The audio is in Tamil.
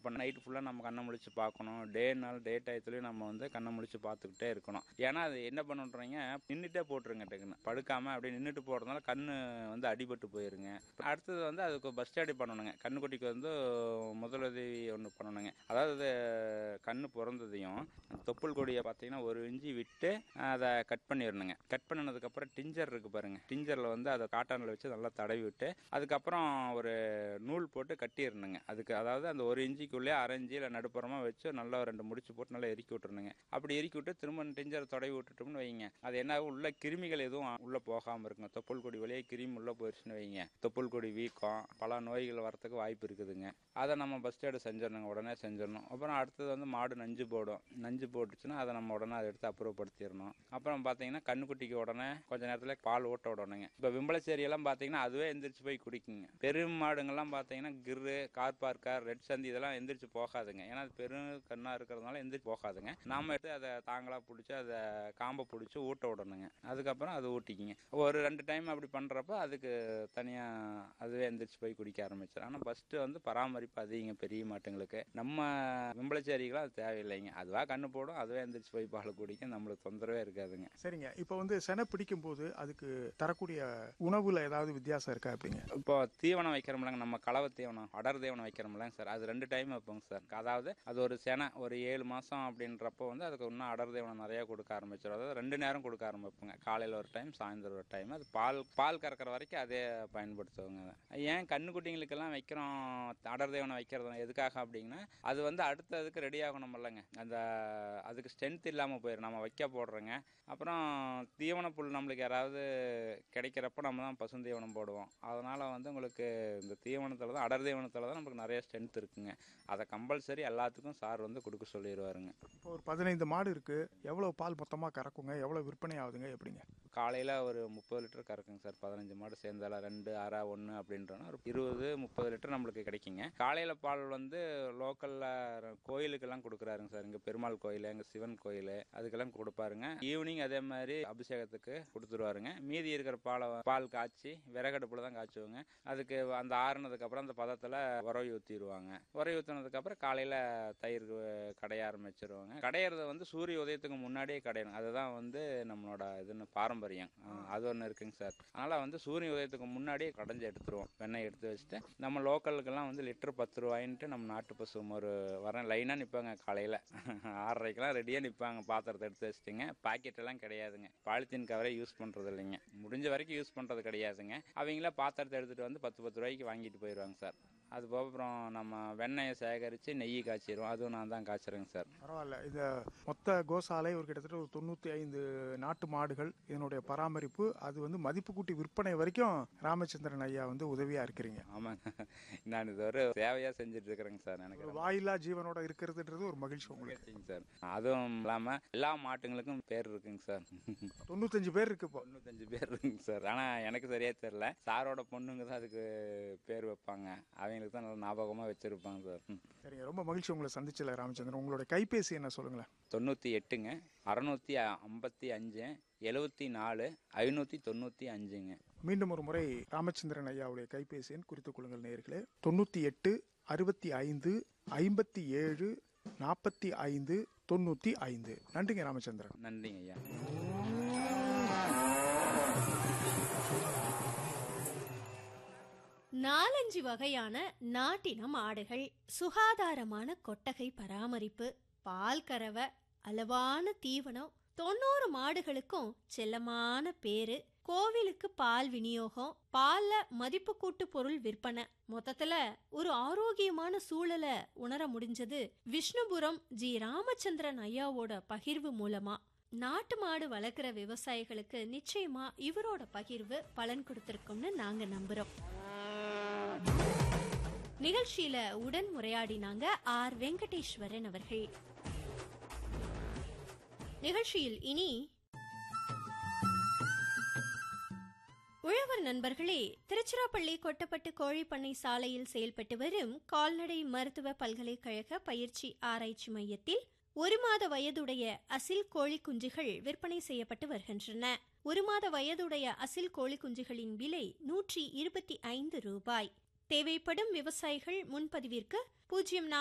அப்போ நைட்டு ஃபுல்லாக நம்ம கண்ணை முழிச்சு பார்க்கணும் டேனால டே டயத்துலையும் நம்ம வந்து கண்ணை முழிச்சு பார்த்துக்கிட்டே இருக்கணும் ஏன்னா அது என்ன பண்ணுறீங்க நின்றுட்டே போட்டுருங்க டக்குன்னு படுக்காமல் அப்படியே நின்றுட்டு போடுறதுனால கண்ணு வந்து அடிபட்டு போயிருங்க அடுத்தது வந்து அதுக்கு பஸ் ஸ்டாடி பண்ணணுங்க கண்ணுக்குட்டிக்கு வந்து முதலுதவி ஒன்று பண்ணணுங்க அதாவது கண்ணு பிறந்ததையும் தொப்புள் கொடியை பார்த்தீங்கன்னா ஒரு இஞ்சி விட்டு அதை கட் பண்ணிடணுங்க கட் பண்ணினதுக்கப்புறம் டிஞ்சர் இருக்கு பாருங்க டிஞ்சரில் வந்து அதை காட்டனில் வச்சு நல்லா தடவி விட்டு அதுக்கப்புறம் ஒரு நூல் போட்டு கட்டிடணுங்க அதுக்கு அதாவது அந்த ஒரு இஞ்சிக்குள்ளே அரைஞ்சி இல்லை நடுப்புறமாக வச்சு நல்லா ரெண்டு முடிச்சு போட்டு நல்லா எரிக்கி விட்டுருணுங்க அப்படி எரிக்கி விட்டு திரும்ப டிஞ்சரை தடவி விட்டுட்டோம்னு வைங்க அது என்ன ஆகும் உள்ள கிருமிகள் எதுவும் உள்ளே போகாமல் இருக்குங்க தொப்புள் கொடி வழியே கிருமி உள்ளே போயிடுச்சுன்னு வைங்க தொப்புள் கொடி வீக்கம் பல நோய்கள் வரத்துக்கு வாய்ப்பு இருக்குதுங்க அதை நம்ம ஃபஸ்ட் எய்டு செஞ்சிடணுங்க உடனே செஞ்சிடணும் அப்புறம் அடுத்தது வந்து மாடு நஞ்சு போடும் நஞ்சு போட்டுச்சுன்னா அதை நம்ம உடனே அதை எடுத்து அப்புறப்படுத்திடணும் அப்புறம் பார்த்தீங்கன்னா கண்ணுக்குட்டிக்கு உடனே கொஞ்ச நேரத்தில் பால் ஊட்ட விடணுங்க இப்போ விம்பளச்சேரி எல்லாம் பார்த்தீங்கன்னா அதுவே எந்திரிச்சு போய் குடிக்குங்க பெரும் மாடுங்கள்லாம் பார்த்தீங்கன்னா கிரு கார்பார்க்கர் ரெட் சந்தி இதெல்லாம் எந்திரிச்சு போகாதுங்க ஏன்னா அது பெரும் கண்ணாக இருக்கிறதுனால எந்திரிச்சு போகாதுங்க நாம எடுத்து அதை தாங்களாக பிடிச்சி அதை காம்பை பிடிச்சி ஊட்ட விடணுங்க அதுக்கப்புறம் அது ஊட்டிக்குங்க ஒரு ரெண்டு டைம் அப்படி பண்ணுறப்ப அதுக்கு தனியாக அதுவே எந்திரிச்சு போய் குடிக்க ஆரம்பிச்சிடும் ஆனால் ஃபஸ்ட்டு வந்து பராமரிப்பு அதிகங்க பெரிய மாட்டுங்களுக்கு நம்ம விம்பளச்சேரிக்கெல்லாம் அது தேவையில்லைங்க அதுவாக கண்ணு போடும் அதுவே எந்திரிச்சு போய் பால் குடிக்கும் நம்மளுக்கு தொந்தரவே இருக்காதுங்க சரிங்க இப்போ வந்து செனை பிடிக்கும் போது அதுக்கு தரக்கூடிய உணவுல ஏதாவது வித்தியாசம் இருக்கா அப்படிங்க இப்போ தீவனம் வைக்கிறோம்லங்க நம்ம கலவை தீவனம் அடர் தீவனம் வைக்கிறோம்லங்க சார் அது ரெண்டு டைம் வைப்போங்க சார் அதாவது அது ஒரு செனை ஒரு ஏழு மாதம் அப்படின்றப்போ வந்து அதுக்கு இன்னும் அடர் தீவனம் நிறைய கொடுக்க ஆரம்பிச்சிடும் அதாவது ரெண்டு நேரம் கொடுக்க ஆரம்பிப்போங்க காலையில் ஒரு டைம் சாயந்தரம் ஒரு டைம் அது பால் பால் கறக்கிற வரைக்கும் அதே பயன்படுத்துவோங்க ஏன் கண்ணுக்குட்டிங்களுக்கெல்லாம் வைக்கிறோம் அடர் தீவனம் வைக்கிறது எதுக்காக அப்படிங்கன்னா அது வந்து அடுத்ததுக்கு ரெடி ஆகணும் இல்லைங்க அந்த அதுக்கு ஸ்ட்ரென்த் இல்லாமல் போயிடும் நம்ம வைக்க போடுறோங்க அப்புறம் தீவன புல் நம்மளுக்கு யாராவது கிடைக்கிறப்ப நம்ம தான் பசுந்தீவனம் போடுவோம் அதனால் வந்து உங்களுக்கு இந்த தீவனத்தில் தான் அடர் தீவனத்தில் தான் நமக்கு நிறைய ஸ்ட்ரென்த் இருக்குங்க அதை கம்பல்சரி எல்லாத்துக்கும் சார் வந்து கொடுக்க சொல்லிடுவாருங்க இப்போ ஒரு பதினைந்து மாடு இருக்கு எவ்வளவு பால் மொத்தமா கறக்குங்க எவ்வளவு விற்பனை ஆகுதுங்க எப்படிங்க காலையில் ஒரு முப்பது லிட்டர் கறக்குங்க சார் பதினஞ்சு மாடு சேர்ந்தால ரெண்டு அரை ஒன்று அப்படின்றனா ஒரு இருபது முப்பது லிட்டர் நம்மளுக்கு கிடைக்குங்க காலையில் பால் வந்து லோக்கலில் கோயிலுக்கெல்லாம் கொடுக்குறாருங்க சார் இங்கே பெருமாள் கோயில் எங்கள் சிவன் கோயில் அதுக்கெல்லாம் கொடுப்பாருங்க ஈவினிங் அதே மாதிரி அபிஷேகத்துக்கு கொடுத்துருவாருங்க மீதி இருக்கிற பாலை பால் காய்ச்சி விறகடுப்பில் தான் காய்ச்சுவோங்க அதுக்கு அந்த ஆறுனதுக்கு அப்புறம் அந்த பதத்தில் உரவி ஊற்றிடுவாங்க உரவி ஊற்றினதுக்கு அப்புறம் காலையில் தயிர் கடைய ஆரம்பிச்சிருவாங்க கடையிறது வந்து சூரிய உதயத்துக்கு முன்னாடியே கடையணும் அதுதான் வந்து நம்மளோட இதுன்னு பாரம்பரியம் அஹ் அது ஒன்று இருக்குங்க சார் அதனால் வந்து சூரிய உதயத்துக்கு முன்னாடியே கடைஞ்சி எடுத்துருவோம் வெண்ணெய் எடுத்து வச்சுட்டு நம்ம லோக்கலுக்கெல்லாம் வந்து லிட்டர் பத்து ரூபாயின்ட்டு நம்ம நாட்டு பசு ஒரு வரேன் லைனாக நிற்பாங்க காலையில் ஆறரைக்கெல்லாம் ரெடியாக நிற்பாங்க பாத்திரத்தை எடுத்து வச்சுட்டுங்க பாக்கெட் எல்லாம் கிடையாதுங்க பாலித்தீன் கவரே யூஸ் பண்ணுறது இல்லைங்க முடிஞ்ச வரைக்கும் யூஸ் பண்ணுறது கிடையாதுங்க அவங்கள பாத்திரத்தை எடுத்துகிட்டு வந்து பத்து பத்து ரூபாய்க்கு வாங்கிட்டு போயிடுவாங்க சார் அது போக அப்புறம் நம்ம வெண்ணெயை சேகரித்து நெய் காய்ச்சிடுவோம் அதுவும் நான் தான் காய்ச்சிறேங்க சார் பரவாயில்ல இந்த மொத்த கோசாலை ஒரு கிட்டத்தட்ட ஒரு தொண்ணூத்தி ஐந்து நாட்டு மாடுகள் இதனுடைய பராமரிப்பு அது வந்து மதிப்பு கூட்டி விற்பனை வரைக்கும் ராமச்சந்திரன் ஐயா வந்து உதவியா இருக்கிறீங்க ஆமாங்க நான் இது ஒரு சேவையாக செஞ்சுட்டு இருக்கிறேங்க சார் எனக்கு ஒரு வாயில்லா ஜீவனோட இருக்கிறதுன்றது ஒரு மகிழ்ச்சி உங்களுக்கு மகிழ்ச்சிங்க சார் அதுவும் இல்லாமல் எல்லா மாட்டுங்களுக்கும் பேர் இருக்குங்க சார் தொண்ணூத்தஞ்சு பேர் இருக்கு இப்போ தொண்ணூத்தஞ்சு பேர் இருக்குங்க சார் ஆனால் எனக்கு சரியா தெரியல சாரோட பொண்ணுங்க தான் அதுக்கு பேர் வைப்பாங்க அவங்களுக்கு தான் நல்லா ஞாபகமாக வச்சுருப்பாங்க சார் ம். சரிங்க ரொம்ப மகிழ்ச்சி உங்களை சந்திச்சல ராமச்சந்திரன் உங்களுடைய கைபேசி என்ன சொல்லுங்களேன் தொண்ணூற்றி எட்டுங்க அறநூற்றி ஐம்பத்தி அஞ்சு எழுபத்தி நாலு ஐநூற்றி தொண்ணூற்றி அஞ்சுங்க மீண்டும் ஒரு முறை ராமச்சந்திரன் ஐயாவுடைய கைபேசி எண் குறித்துக் கொள்ளுங்கள் நேயர்களே தொண்ணூத்தி எட்டு அறுபத்தி ஐந்து ஐம்பத்தி ஏழு நாற்பத்தி ஐந்து தொண்ணூத்தி ஐந்து நன்றிங்க ராமச்சந்திரன் நன்றிங்க ஐயா நாலஞ்சு வகையான நாட்டின மாடுகள் சுகாதாரமான கொட்டகை பராமரிப்பு பால் கறவை அளவான தீவனம் தொண்ணூறு மாடுகளுக்கும் செல்லமான பேரு கோவிலுக்கு பால் விநியோகம் பால்ல மதிப்பு கூட்டு பொருள் விற்பனை மொத்தத்துல ஒரு ஆரோக்கியமான சூழலை உணர முடிஞ்சது விஷ்ணுபுரம் ஜி ராமச்சந்திரன் ஐயாவோட பகிர்வு மூலமா நாட்டு மாடு வளர்க்குற விவசாயிகளுக்கு நிச்சயமா இவரோட பகிர்வு பலன் கொடுத்திருக்கும்னு நாங்க நம்புறோம் நிகழ்ச்சியில உடன் உரையாடினாங்க ஆர் வெங்கடேஸ்வரன் அவர்கள் நிகழ்ச்சியில் இனி உழவர் நண்பர்களே திருச்சிராப்பள்ளி கொட்டப்பட்டு கோழிப்பண்ணை சாலையில் செயல்பட்டு வரும் கால்நடை மருத்துவ பல்கலைக்கழக பயிற்சி ஆராய்ச்சி மையத்தில் ஒரு மாத வயதுடைய அசில் கோழி குஞ்சுகள் விற்பனை செய்யப்பட்டு வருகின்றன ஒரு மாத வயதுடைய அசில் கோழி குஞ்சுகளின் விலை நூற்றி இருபத்தி ஐந்து ரூபாய் தேவைப்படும் விவசாயிகள் முன்பதிவிற்கு பூஜ்ஜியம்